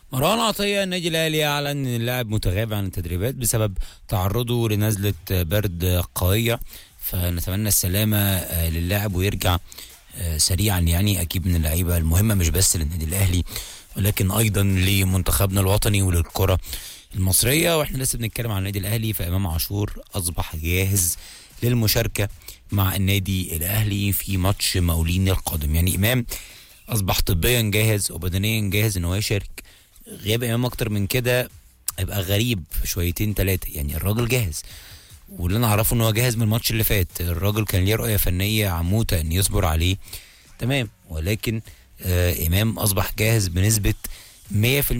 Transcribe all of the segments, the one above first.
مروان عطية النادي الأهلي أعلن أن اللاعب متغاب عن التدريبات بسبب تعرضه لنزلة برد قوية فنتمنى السلامة آه، للاعب ويرجع آه، سريعا يعني أكيد من اللعيبة المهمة مش بس للنادي الأهلي ولكن أيضا لمنتخبنا الوطني وللكرة المصرية واحنا لسه بنتكلم عن النادي الأهلي فإمام عاشور أصبح جاهز للمشاركة مع النادي الأهلي في ماتش مقاولين القادم يعني إمام أصبح طبيا جاهز وبدنيا جاهز إن هو يشارك غياب امام اكتر من كده هيبقى غريب شويتين ثلاثه يعني الراجل جاهز واللي انا اعرفه ان هو جاهز من الماتش اللي فات الراجل كان ليه رؤيه فنيه عموته ان يصبر عليه تمام ولكن آه امام اصبح جاهز بنسبه 100%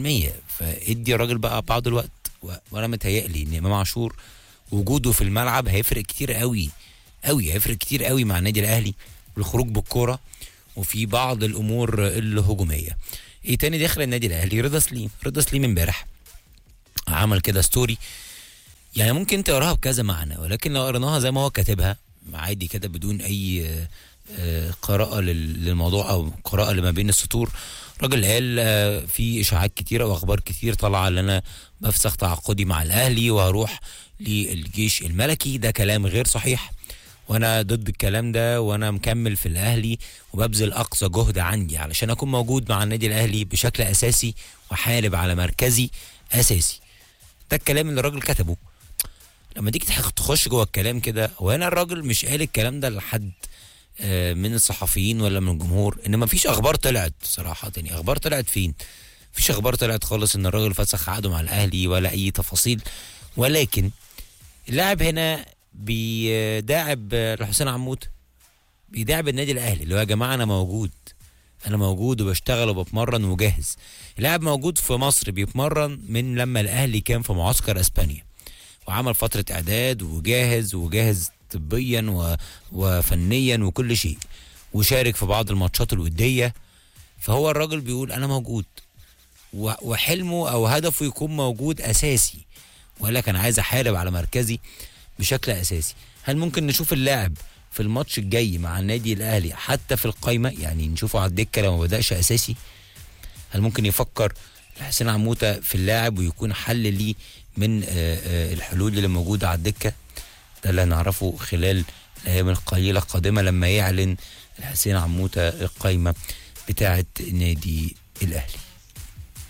فادي الراجل بقى بعض الوقت و- وانا متهيألي ان امام عاشور وجوده في الملعب هيفرق كتير قوي قوي هيفرق كتير قوي مع النادي الاهلي والخروج بالكوره وفي بعض الامور الهجوميه ايه تاني داخل النادي الاهلي رضا سليم رضا سليم امبارح عمل كده ستوري يعني ممكن تقراها بكذا معنى ولكن لو قريناها زي ما هو كاتبها عادي كده بدون اي آه، آه، قراءة لل- للموضوع او قراءة لما بين السطور راجل قال آه، في اشاعات كتيرة واخبار كتير طالعة ان انا بفسخ تعاقدي مع الاهلي وهروح للجيش الملكي ده كلام غير صحيح وانا ضد الكلام ده وانا مكمل في الاهلي وببذل اقصى جهد عندي علشان اكون موجود مع النادي الاهلي بشكل اساسي واحارب على مركزي اساسي ده الكلام اللي الراجل كتبه لما تيجي تح- تخش جوه الكلام كده هو هنا الراجل مش قال الكلام ده لحد آه، من الصحفيين ولا من الجمهور ان مفيش اخبار طلعت صراحه يعني اخبار طلعت فين مفيش اخبار طلعت خالص ان الراجل فسخ عقده مع الاهلي ولا اي تفاصيل ولكن اللاعب هنا بيداعب الحسين عمود بيداعب النادي الاهلي اللي هو يا جماعه انا موجود انا موجود وبشتغل وبتمرن وجاهز اللاعب موجود في مصر بيتمرن من لما الاهلي كان في معسكر اسبانيا وعمل فتره اعداد وجاهز وجاهز طبيا و... وفنيا وكل شيء وشارك في بعض الماتشات الوديه فهو الراجل بيقول انا موجود و... وحلمه او هدفه يكون موجود اساسي وقال لك انا عايز احارب على مركزي بشكل اساسي هل ممكن نشوف اللاعب في الماتش الجاي مع النادي الاهلي حتى في القايمه يعني نشوفه على الدكه لو ما بداش اساسي هل ممكن يفكر حسين عموته في اللاعب ويكون حل ليه من آه، آه، الحلول اللي موجوده على الدكه ده اللي هنعرفه خلال الايام القليله القادمه لما يعلن حسين عموته القايمه بتاعه نادي الاهلي